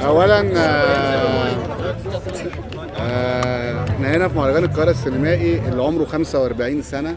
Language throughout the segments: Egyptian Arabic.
اولا آه، آه، احنا هنا في مهرجان القاهره السينمائي اللي عمره 45 سنه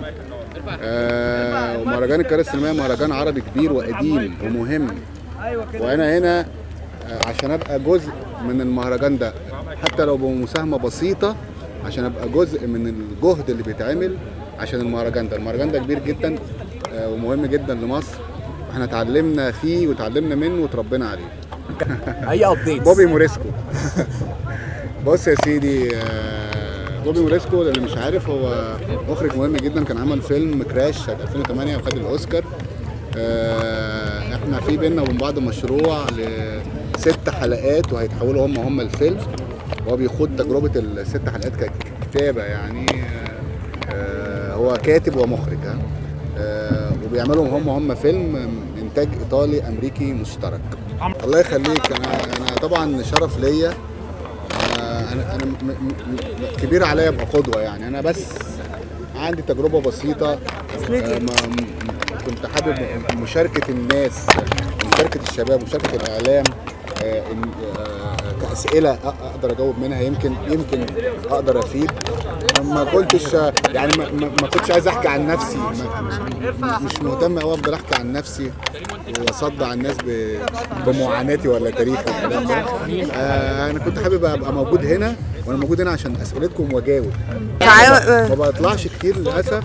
آه، ومهرجان القاهره السينمائي مهرجان عربي كبير وقديم ومهم وانا هنا آه، عشان ابقى جزء من المهرجان ده حتى لو بمساهمه بسيطه عشان ابقى جزء من الجهد اللي بيتعمل عشان المهرجان ده المهرجان ده كبير جدا آه، ومهم جدا لمصر احنا اتعلمنا فيه وتعلمنا منه وتربينا عليه اي ابديت بوبي موريسكو بص يا سيدي آه، بوبي موريسكو اللي مش عارف هو مخرج مهم جدا كان عمل فيلم كراش سنه 2008 وخد الاوسكار آه، احنا في بينا وبين بعض مشروع لست حلقات وهيتحولوا هم هم الفيلم هو بيخوض تجربه الست حلقات ككتابه يعني آه، آه، هو كاتب ومخرج ها آه، وبيعملوا هم هم فيلم انتاج ايطالي امريكي مشترك الله يخليك انا انا طبعا شرف ليا آه، انا انا م- م- م- كبير عليا ابقى قدوه يعني انا بس عندي تجربه بسيطه آه، ما- م- كنت حابب مشاركه الناس مشاركه الشباب مشاركه الاعلام آه، إن- آه، كاسئله أ- اقدر اجاوب منها يمكن يمكن اقدر افيد ما كنتش يعني ما, ما ما كنتش عايز احكي عن نفسي ما مش مهتم قوي افضل احكي عن نفسي واصدع الناس ب- بمعاناتي ولا تاريخي والكلام ده آه انا كنت حابب ابقى موجود هنا وانا موجود هنا عشان اسئلتكم واجاوب ما بطلعش كتير للاسف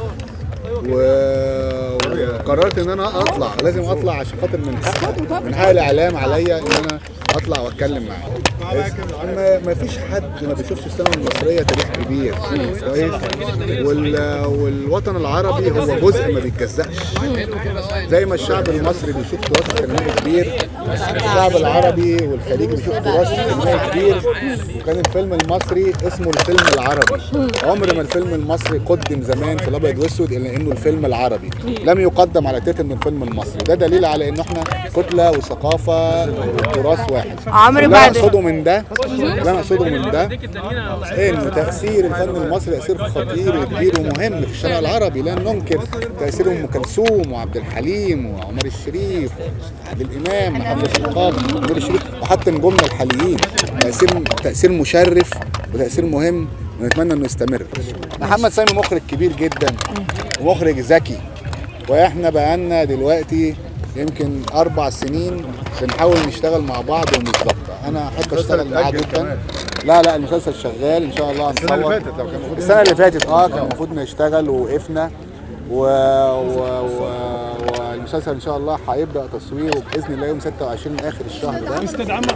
و- وقررت ان انا اطلع لازم اطلع عشان خاطر من حق من حق الاعلام عليا ان انا اطلع واتكلم معاه ما ما فيش حد ما بيشوفش السينما المصريه تاريخ كبير كويس وال- والوطن العربي هو جزء ما بيتجزأش زي ما الشعب المصري بيشوف تراث سينمائي كبير الشعب العربي والخليجي بيشوف تراث سينمائي كبير وكان الفيلم المصري اسمه الفيلم العربي عمر ما الفيلم المصري قدم زمان في الابيض واسود الا انه الفيلم العربي لم يقدم على تيت انه الفيلم المصري ده دليل على ان احنا كتله وثقافه وتراث واحد عمرو اللي انا بعد- اقصده من ده اللي انا اقصده من ده ان تاثير الفن المصري تاثير خطير وكبير ومهم في الشارع العربي لا ننكر تاثير ام كلثوم وعبد الحليم وعمر الشريف وعادل امام محمد الخطاب نور الشريف وحتى نجومنا الحاليين تاثير تاثير مشرف وتاثير مهم ونتمنى انه يستمر محمد سامي مخرج كبير جدا ومخرج ذكي واحنا بقالنا دلوقتي يمكن اربع سنين بنحاول نشتغل مع بعض ومش ضابطه انا احب اشتغل معاه جدا لا لا المسلسل شغال ان شاء الله السنة اللي هنصور فاتت لو كان المفروض السنه اللي فاتت اه كان المفروض نشتغل ووقفنا و... و... و... والمسلسل ان شاء الله هيبدا تصويره باذن الله يوم 26 اخر الشهر ده استاذ عمر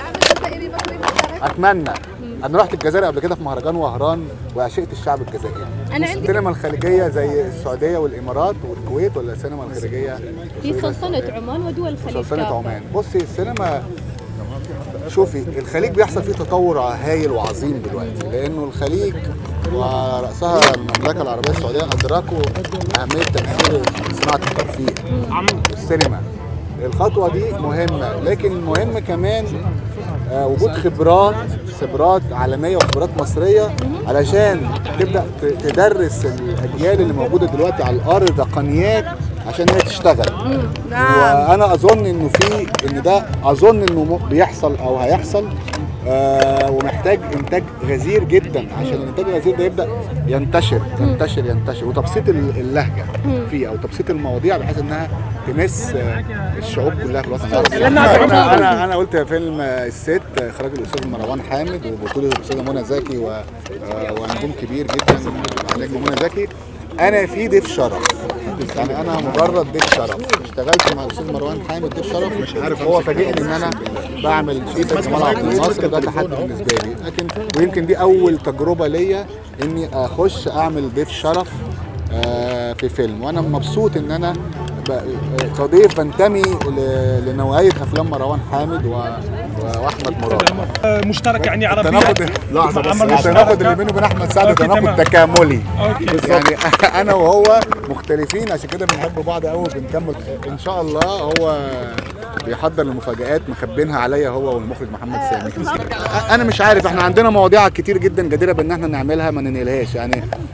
اتمنى انا رحت الجزائر قبل كده في مهرجان وهران وعشقت الشعب الجزائري أنا عندي- السينما الخليجيه زي السعوديه والامارات والكويت ولا السينما الخليجيه في سلطنة عمان ودول الخليج سلطنه كافة. عمان بصي السينما شوفي الخليج بيحصل فيه تطور هايل وعظيم دلوقتي لانه الخليج ورأسها المملكه العربيه السعوديه ادركوا اهميه تاثير صناعه الترفيه السينما الخطوه دي مهمه لكن مهم كمان آه، وجود خبرات خبرات عالميه وخبرات مصريه علشان تبدا ت- تدرس الاجيال اللي موجوده دلوقتي على الارض تقنيات عشان هي تشتغل وانا اظن انه في ان ده اظن انه م- بيحصل او هيحصل آه ومحتاج انتاج غزير جدا عشان الانتاج الغزير ده يبدا ينتشر ينتشر ينتشر وتبسيط ال- اللهجه فيه او تبسيط المواضيع بحيث انها تمس آه، الشعوب كلها في الوطن العربي انا انا انا قلت فيلم آه، الست اخراج الاستاذ مروان حامد وبطوله الاستاذه منى زكي و- آه، ونجوم كبير جدا نجمه منى زكي انا في ضيف شرف يعني انا مجرد ضيف شرف اشتغلت مع الاستاذ مروان حامد ضيف شرف مش عارف هو فاجئني ان انا بعمل شيء جمال عبد الناصر ده تحدي بالنسبه لي لكن ويمكن دي اول تجربه ليا اني اخش اعمل ضيف شرف آه، في فيلم وانا مبسوط ان انا ب- كضيف بنتمي ل- لنوعيه افلام مروان حامد و... و- واحمد مراد مشترك يعني عربيه التناقض لحظه بس عمل التناقض مشترك. اللي بيني وبين احمد سعد أوكي، تناقض تمام. تكاملي أوكي. يعني انا وهو مختلفين عشان كده بنحب بعض قوي وبنكمل ان شاء الله هو بيحضر المفاجآت مخبينها عليا هو والمخرج محمد سامي انا مش عارف احنا عندنا مواضيع كتير جدا جديره بان احنا نعملها ما ننقلهاش يعني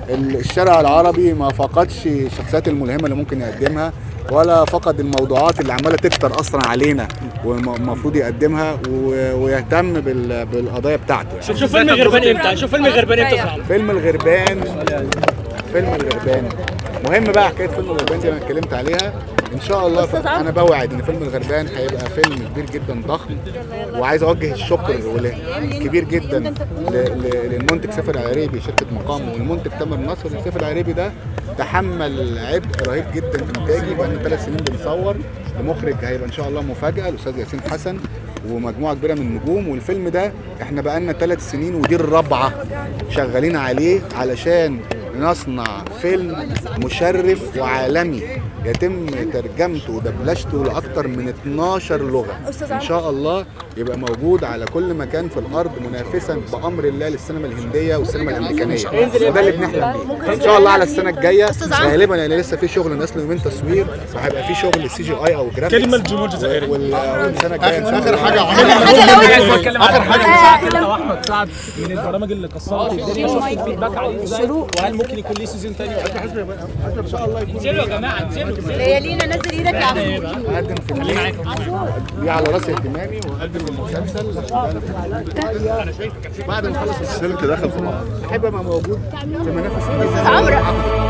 الشارع العربي ما فقدش الشخصيات الملهمه اللي ممكن يقدمها ولا فقد الموضوعات اللي عماله تكتر اصلا علينا والمفروض يقدمها و- ويهتم بال- بالقضايا بتاعته يعني. شوف فيلم غربان امتى شوف فيلم غربان امتى صعب فيلم الغربان فيلم الغربان مهم بقى حكايه فيلم الغربان دي انا اتكلمت عليها ان شاء الله ف... انا بوعد ان فيلم الغربان هيبقى فيلم كبير جدا ضخم وعايز اوجه الشكر ولا- كبير جدا ل... ل... للمنتج سيف العريبي شركه مقام والمنتج تامر نصر سيف العريبي ده تحمل عبء رهيب جدا في انتاجي بقى لنا ثلاث سنين بنصور المخرج هيبقى ان شاء الله مفاجاه الاستاذ ياسين حسن ومجموعه كبيره من النجوم والفيلم ده احنا بقالنا ثلاث سنين ودي الرابعه شغالين عليه علشان نصنع فيلم مشرف وعالمي يتم ترجمته ودبلجته لاكثر من 12 لغه ان شاء الله يبقى موجود على كل مكان في الارض منافسا بامر الله للسينما الهنديه والسينما الامريكانيه وده اللي بنحلم بيه ان شاء الله على السنه الجايه غالبا لان لسه في شغل ناس يومين تصوير وهيبقى في شغل سي جي اي او جرافيكس كلمة الجمهور الجزائري. وال- والسنه الجايه إن شاء اخر الله. حاجه اخر حاجه انت واحمد سعد من البرامج اللي كسرت الدنيا شفت الفيدباك عليه ازاي وهل ممكن يكون ليه سيزون تاني ان شاء الله يكون انزلوا يا جماعه انزلوا ليالينا نزل ايدك يا عم اقدم في الليل دي على راس اهتمامي واقدم المسلسل بعد ما اخلص السلك دخل في بعض احب ابقى موجود في منافس عمرو